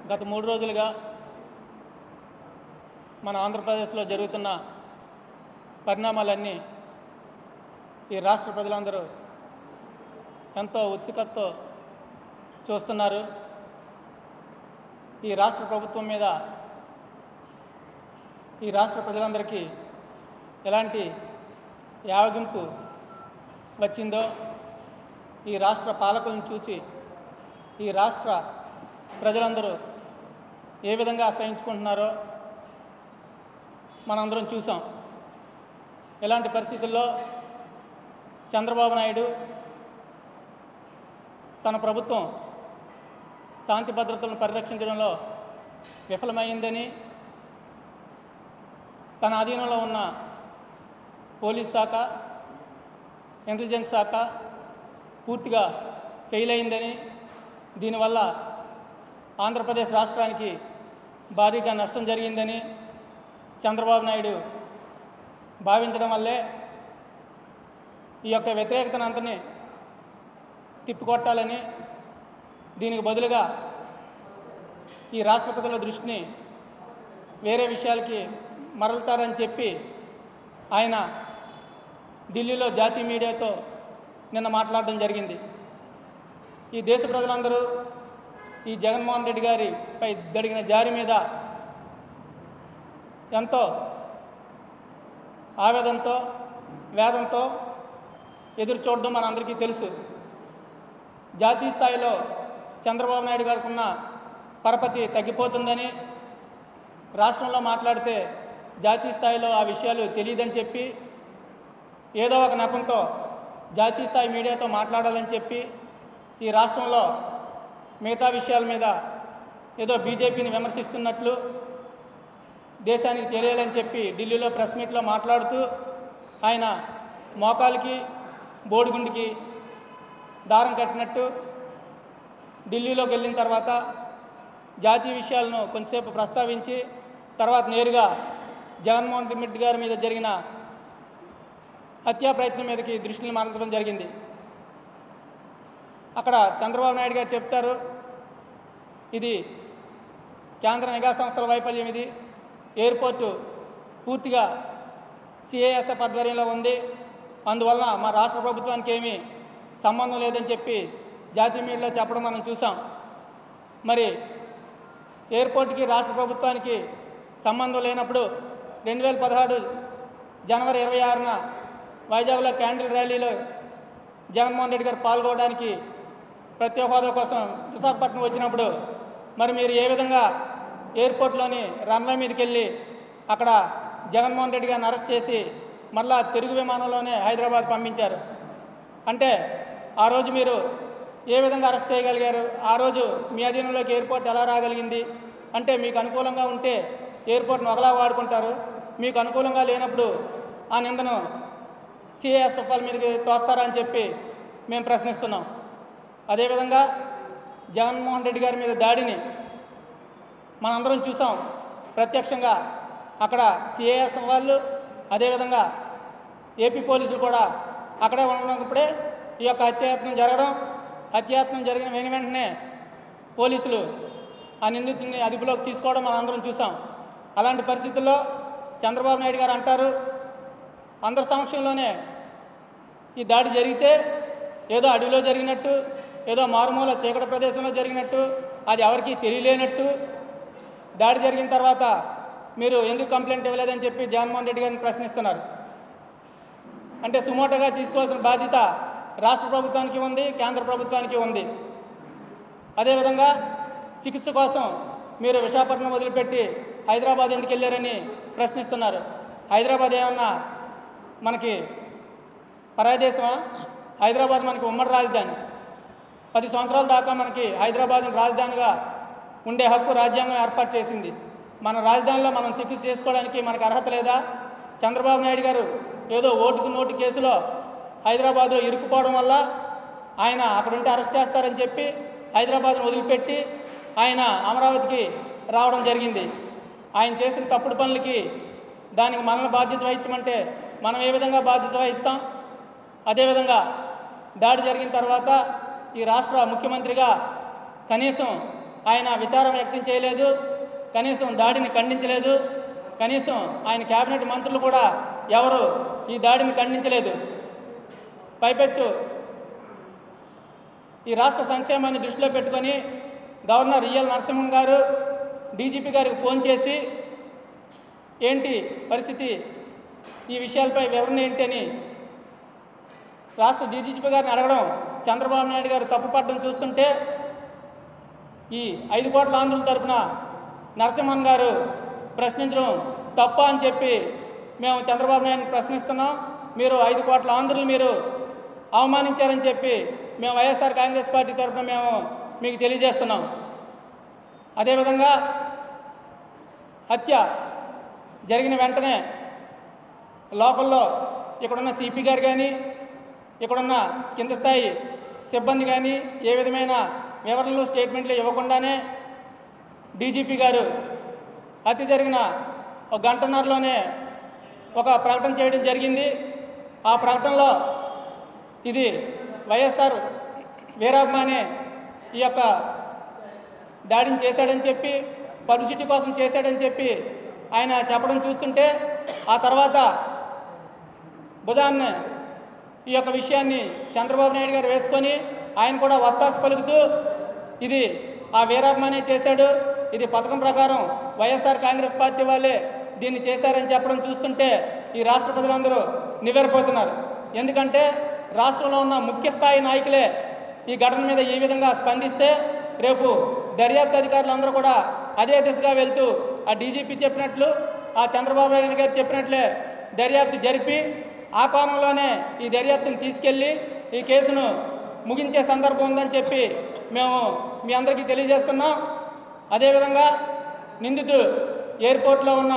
గత మూడు రోజులుగా మన ఆంధ్రప్రదేశ్లో జరుగుతున్న పరిణామాలన్నీ ఈ రాష్ట్ర ప్రజలందరూ ఎంతో ఉత్సుకతతో చూస్తున్నారు ఈ రాష్ట్ర ప్రభుత్వం మీద ఈ రాష్ట్ర ప్రజలందరికీ ఎలాంటి యావగింపు వచ్చిందో ఈ రాష్ట్ర పాలకులను చూసి ఈ రాష్ట్ర ప్రజలందరూ ఏ విధంగా అసహించుకుంటున్నారో మనందరం చూసాం ఇలాంటి పరిస్థితుల్లో చంద్రబాబు నాయుడు తన ప్రభుత్వం శాంతి భద్రతలను పరిరక్షించడంలో విఫలమైందని తన ఆధీనంలో ఉన్న పోలీస్ శాఖ ఇంటెలిజెన్స్ శాఖ పూర్తిగా ఫెయిల్ అయిందని దీనివల్ల ఆంధ్రప్రదేశ్ రాష్ట్రానికి భారీగా నష్టం జరిగిందని చంద్రబాబు నాయుడు భావించడం వల్లే ఈ యొక్క వ్యతిరేకతను అంతని తిప్పికొట్టాలని దీనికి బదులుగా ఈ రాష్ట్ర ప్రజల దృష్టిని వేరే విషయాలకి మరలుతారని చెప్పి ఆయన ఢిల్లీలో జాతీయ మీడియాతో నిన్న మాట్లాడడం జరిగింది ఈ దేశ ప్రజలందరూ ఈ జగన్మోహన్ రెడ్డి గారిపై జరిగిన జారి మీద ఎంతో ఆవేదనతో వేదంతో ఎదురు చూడడం మనందరికీ తెలుసు జాతీయ స్థాయిలో చంద్రబాబు నాయుడు గారికి ఉన్న పరపతి తగ్గిపోతుందని రాష్ట్రంలో మాట్లాడితే జాతీయ స్థాయిలో ఆ విషయాలు తెలియదని చెప్పి ఏదో ఒక నెపంతో జాతీయ స్థాయి మీడియాతో మాట్లాడాలని చెప్పి ఈ రాష్ట్రంలో మిగతా విషయాల మీద ఏదో బీజేపీని విమర్శిస్తున్నట్లు దేశానికి తెలియాలని చెప్పి ఢిల్లీలో ప్రెస్ మీట్లో మాట్లాడుతూ ఆయన మోకాలికి బోడిగుండికి దారం కట్టినట్టు ఢిల్లీలోకి వెళ్ళిన తర్వాత జాతీయ విషయాలను కొంతసేపు ప్రస్తావించి తర్వాత నేరుగా జగన్మోహన్ రెడ్డి గారి మీద జరిగిన హత్యా ప్రయత్నం మీదకి దృష్టిని మరల్చడం జరిగింది అక్కడ చంద్రబాబు నాయుడు గారు చెప్తారు ఇది కేంద్ర నిఘా సంస్థల వైఫల్యం ఇది ఎయిర్పోర్టు పూర్తిగా సిఏఎస్ఎఫ్ ఆధ్వర్యంలో ఉంది అందువలన మా రాష్ట్ర ప్రభుత్వానికి ఏమీ సంబంధం లేదని చెప్పి జాతీయ మీడియాలో చెప్పడం మనం చూసాం మరి ఎయిర్పోర్ట్కి రాష్ట్ర ప్రభుత్వానికి సంబంధం లేనప్పుడు రెండు వేల పదహారు జనవరి ఇరవై ఆరున వైజాగ్లో క్యాండిల్ ర్యాలీలో జగన్మోహన్ రెడ్డి గారు పాల్గొనడానికి ప్రత్యేక హోదా కోసం విశాఖపట్నం వచ్చినప్పుడు మరి మీరు ఏ విధంగా ఎయిర్పోర్ట్లోని రన్వే మీదకి వెళ్ళి అక్కడ జగన్మోహన్ రెడ్డి గారిని అరెస్ట్ చేసి మళ్ళా తిరుగు విమానంలోనే హైదరాబాద్ పంపించారు అంటే ఆ రోజు మీరు ఏ విధంగా అరెస్ట్ చేయగలిగారు ఆ రోజు మీ అధీనంలోకి ఎయిర్పోర్ట్ ఎలా రాగలిగింది అంటే మీకు అనుకూలంగా ఉంటే ఎయిర్పోర్ట్ను ఒకలా వాడుకుంటారు మీకు అనుకూలంగా లేనప్పుడు ఆ నిందను సిఏఎస్ఎఫ్ఎల్ మీదకి తోస్తారా అని చెప్పి మేము ప్రశ్నిస్తున్నాం అదేవిధంగా జగన్మోహన్ రెడ్డి గారి మీద దాడిని మనందరం చూసాం ప్రత్యక్షంగా అక్కడ సిఏఎస్ వాళ్ళు అదేవిధంగా ఏపీ పోలీసులు కూడా అక్కడే ఉన్నప్పుడే ఈ యొక్క హత్యాయత్నం జరగడం హత్యాయత్నం జరిగిన వెను వెంటనే పోలీసులు ఆ నిందితుడిని అదుపులోకి తీసుకోవడం మనం అందరం చూసాం అలాంటి పరిస్థితుల్లో చంద్రబాబు నాయుడు గారు అంటారు అందరి సమక్షంలోనే ఈ దాడి జరిగితే ఏదో అడవిలో జరిగినట్టు ఏదో మారుమూల చీకటి ప్రదేశంలో జరిగినట్టు అది ఎవరికీ తెలియలేనట్టు దాడి జరిగిన తర్వాత మీరు ఎందుకు కంప్లైంట్ ఇవ్వలేదని చెప్పి జగన్మోహన్ రెడ్డి గారిని ప్రశ్నిస్తున్నారు అంటే సుమోటోగా తీసుకోవాల్సిన బాధ్యత రాష్ట్ర ప్రభుత్వానికి ఉంది కేంద్ర ప్రభుత్వానికి ఉంది అదేవిధంగా చికిత్స కోసం మీరు విశాఖపట్నం వదిలిపెట్టి హైదరాబాద్ ఎందుకు వెళ్ళారని ప్రశ్నిస్తున్నారు హైదరాబాద్ ఏమన్నా మనకి పరాయదేశమా హైదరాబాద్ మనకి ఉమ్మడి రాజధాని పది సంవత్సరాల దాకా మనకి హైదరాబాద్ని రాజధానిగా ఉండే హక్కు రాజ్యాంగం ఏర్పాటు చేసింది మన రాజధానిలో మనం చికిత్స చేసుకోవడానికి మనకు అర్హత లేదా చంద్రబాబు నాయుడు గారు ఏదో ఓటుకు నోటు కేసులో హైదరాబాద్లో ఇరుక్కుపోవడం వల్ల ఆయన అక్కడుంటే అరెస్ట్ చేస్తారని చెప్పి హైదరాబాద్ను వదిలిపెట్టి ఆయన అమరావతికి రావడం జరిగింది ఆయన చేసిన తప్పుడు పనులకి దానికి మనల్ని బాధ్యత వహించమంటే మనం ఏ విధంగా బాధ్యత వహిస్తాం అదేవిధంగా దాడి జరిగిన తర్వాత ఈ రాష్ట్ర ముఖ్యమంత్రిగా కనీసం ఆయన విచారం వ్యక్తం చేయలేదు కనీసం దాడిని ఖండించలేదు కనీసం ఆయన కేబినెట్ మంత్రులు కూడా ఎవరు ఈ దాడిని ఖండించలేదు పైపెచ్చు ఈ రాష్ట్ర సంక్షేమాన్ని దృష్టిలో పెట్టుకొని గవర్నర్ ఈఎల్ నరసింహన్ గారు డీజీపీ గారికి ఫోన్ చేసి ఏంటి పరిస్థితి ఈ విషయాలపై వివరణ ఏంటి అని రాష్ట్ర డీజీపీ గారిని అడగడం చంద్రబాబు నాయుడు గారు తప్పుపడడం చూస్తుంటే ఈ ఐదు కోట్ల ఆంధ్రుల తరపున నరసింహన్ గారు ప్రశ్నించడం తప్ప అని చెప్పి మేము చంద్రబాబు నాయుడిని ప్రశ్నిస్తున్నాం మీరు ఐదు కోట్ల ఆంధ్రులు మీరు అవమానించారని చెప్పి మేము వైఎస్ఆర్ కాంగ్రెస్ పార్టీ తరఫున మేము మీకు తెలియజేస్తున్నాం అదేవిధంగా హత్య జరిగిన వెంటనే లోకల్లో ఇక్కడున్న సిపి గారు కానీ ఇక్కడున్న కింద స్థాయి సిబ్బంది కానీ ఏ విధమైన వివరణలు స్టేట్మెంట్లు ఇవ్వకుండానే డీజీపీ గారు హత్య జరిగిన ఒక గంటన్నరలోనే ఒక ప్రకటన చేయడం జరిగింది ఆ ప్రకటనలో ఇది వైఎస్ఆర్ వీరాభిమానే ఈ యొక్క దాడిని చేశాడని చెప్పి పబ్లిసిటీ కోసం చేశాడని చెప్పి ఆయన చెప్పడం చూస్తుంటే ఆ తర్వాత బుధాన్ని ఈ యొక్క విషయాన్ని చంద్రబాబు నాయుడు గారు వేసుకొని ఆయన కూడా వత్తాసు పలుకుతూ ఇది ఆ వీరాభిమానే చేశాడు ఇది పథకం ప్రకారం వైఎస్ఆర్ కాంగ్రెస్ పార్టీ వాళ్ళే దీన్ని చేశారని చెప్పడం చూస్తుంటే ఈ రాష్ట్ర ప్రజలందరూ నివ్వెరపోతున్నారు ఎందుకంటే రాష్ట్రంలో ఉన్న ముఖ్య స్థాయి నాయకులే ఈ ఘటన మీద ఈ విధంగా స్పందిస్తే రేపు దర్యాప్తు అధికారులందరూ కూడా అదే దిశగా వెళ్తూ ఆ డీజీపీ చెప్పినట్లు ఆ చంద్రబాబు నాయుడు గారు చెప్పినట్లే దర్యాప్తు జరిపి ఆ కోణంలోనే ఈ దర్యాప్తుని తీసుకెళ్ళి ఈ కేసును ముగించే సందర్భం ఉందని చెప్పి మేము మీ అందరికీ తెలియజేస్తున్నాం అదేవిధంగా నిందితుడు ఎయిర్పోర్ట్లో ఉన్న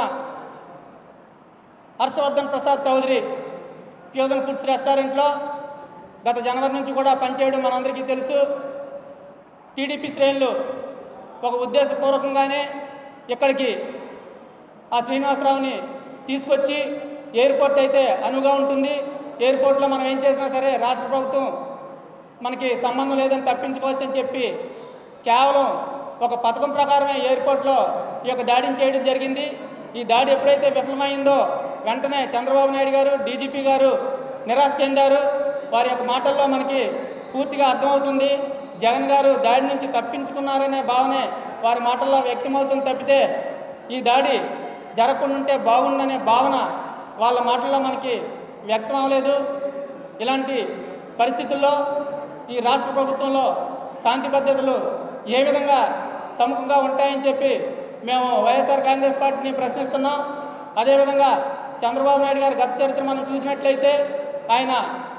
హర్షవర్ధన్ ప్రసాద్ చౌదరి ఫ్యూజన్ ఫుడ్స్ రెస్టారెంట్లో గత జనవరి నుంచి కూడా పనిచేయడం మనందరికీ తెలుసు టీడీపీ శ్రేణులు ఒక ఉద్దేశపూర్వకంగానే ఇక్కడికి ఆ శ్రీనివాసరావుని తీసుకొచ్చి ఎయిర్పోర్ట్ అయితే అనువుగా ఉంటుంది ఎయిర్పోర్ట్లో మనం ఏం చేసినా సరే రాష్ట్ర ప్రభుత్వం మనకి సంబంధం లేదని తప్పించుకోవచ్చని చెప్పి కేవలం ఒక పథకం ప్రకారమే ఎయిర్పోర్ట్లో ఈ యొక్క దాడిని చేయడం జరిగింది ఈ దాడి ఎప్పుడైతే విఫలమైందో వెంటనే చంద్రబాబు నాయుడు గారు డీజీపీ గారు నిరాశ చెందారు వారి యొక్క మాటల్లో మనకి పూర్తిగా అర్థమవుతుంది జగన్ గారు దాడి నుంచి తప్పించుకున్నారనే భావనే వారి మాటల్లో వ్యక్తమవుతుంది తప్పితే ఈ దాడి జరగకుండా ఉంటే బాగుండనే భావన వాళ్ళ మాటల్లో మనకి వ్యక్తం అవ్వలేదు ఇలాంటి పరిస్థితుల్లో ఈ రాష్ట్ర ప్రభుత్వంలో శాంతి భద్రతలు ఏ విధంగా సముఖంగా ఉంటాయని చెప్పి మేము వైఎస్ఆర్ కాంగ్రెస్ పార్టీని ప్రశ్నిస్తున్నాం అదేవిధంగా చంద్రబాబు నాయుడు గారి గత చరిత్ర మనం చూసినట్లయితే ఆయన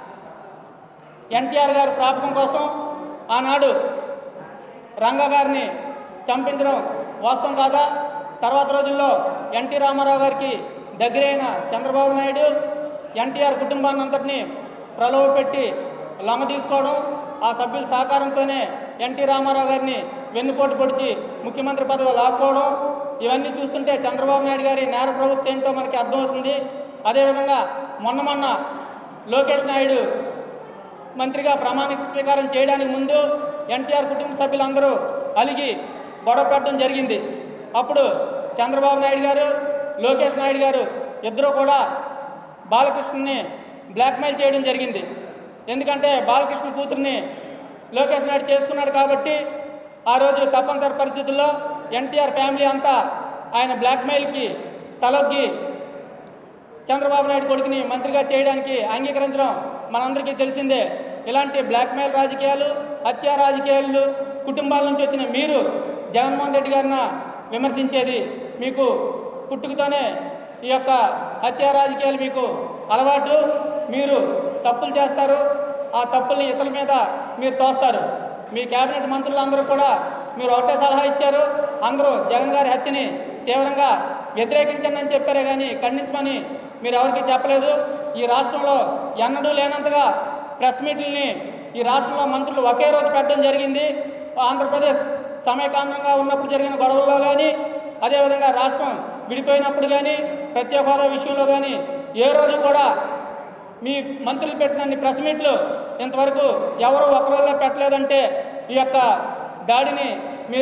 ఎన్టీఆర్ గారి ప్రాపకం కోసం ఆనాడు రంగా గారిని చంపించడం వాస్తవం కాదా తర్వాత రోజుల్లో ఎన్టీ రామారావు గారికి దగ్గరైన చంద్రబాబు నాయుడు ఎన్టీఆర్ కుటుంబాన్ని అంతటినీ ప్రలోభ పెట్టి లొంగ తీసుకోవడం ఆ సభ్యుల సహకారంతోనే ఎన్టీ రామారావు గారిని వెన్నుపోటు పొడిచి ముఖ్యమంత్రి పదవి లాక్కోవడం ఇవన్నీ చూస్తుంటే చంద్రబాబు నాయుడు గారి నేర ప్రవృత్తి ఏంటో మనకి అర్థమవుతుంది అదేవిధంగా మొన్న మొన్న లోకేష్ నాయుడు మంత్రిగా ప్రమాణ స్వీకారం చేయడానికి ముందు ఎన్టీఆర్ కుటుంబ సభ్యులందరూ అలిగి గొడవ పెట్టడం జరిగింది అప్పుడు చంద్రబాబు నాయుడు గారు లోకేష్ నాయుడు గారు ఇద్దరు కూడా బాలకృష్ణని బ్లాక్మెయిల్ చేయడం జరిగింది ఎందుకంటే బాలకృష్ణ కూతుర్ని లోకేష్ నాయుడు చేసుకున్నాడు కాబట్టి ఆ రోజు తప్పనిసరి పరిస్థితుల్లో ఎన్టీఆర్ ఫ్యామిలీ అంతా ఆయన బ్లాక్మెయిల్కి తలొగ్గి చంద్రబాబు నాయుడు కొడుకుని మంత్రిగా చేయడానికి అంగీకరించడం మనందరికీ తెలిసిందే ఇలాంటి బ్లాక్మెయిల్ రాజకీయాలు హత్యా రాజకీయాలు కుటుంబాల నుంచి వచ్చిన మీరు జగన్మోహన్ రెడ్డి గారిన విమర్శించేది మీకు పుట్టుకతోనే ఈ యొక్క హత్యా రాజకీయాలు మీకు అలవాటు మీరు తప్పులు చేస్తారు ఆ తప్పుల్ని ఇతరుల మీద మీరు తోస్తారు మీ కేబినెట్ మంత్రులందరూ కూడా మీరు ఒకటే సలహా ఇచ్చారు అందరూ జగన్ గారి హత్యని తీవ్రంగా వ్యతిరేకించండి అని చెప్పారే కానీ ఖండించమని మీరు ఎవరికీ చెప్పలేదు ఈ రాష్ట్రంలో ఎన్నడూ లేనంతగా ప్రెస్ మీట్లని ఈ రాష్ట్రంలో మంత్రులు ఒకే రోజు పెట్టడం జరిగింది ఆంధ్రప్రదేశ్ సమయకాంతంగా ఉన్నప్పుడు జరిగిన గొడవల్లో కానీ అదేవిధంగా రాష్ట్రం విడిపోయినప్పుడు కానీ ప్రత్యేక హోదా విషయంలో కానీ ఏ రోజు కూడా మీ మంత్రులు పెట్టినన్ని ప్రెస్ మీట్లు ఇంతవరకు ఎవరు ఒక రోజులో పెట్టలేదంటే ఈ యొక్క దాడిని మీరు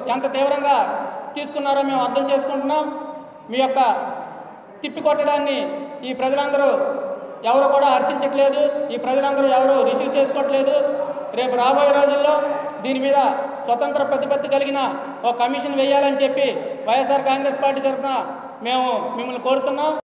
ఎంత తీవ్రంగా తీసుకున్నారో మేము అర్థం చేసుకుంటున్నాం మీ యొక్క తిప్పికొట్టడాన్ని ఈ ప్రజలందరూ ఎవరు కూడా హర్షించట్లేదు ఈ ప్రజలందరూ ఎవరు రిసీవ్ చేసుకోవట్లేదు రేపు రాబోయే రోజుల్లో దీని మీద స్వతంత్ర ప్రతిపత్తి కలిగిన ఒక కమిషన్ వేయాలని చెప్పి వైఎస్ఆర్ కాంగ్రెస్ పార్టీ తరఫున మేము మిమ్మల్ని కోరుతున్నాం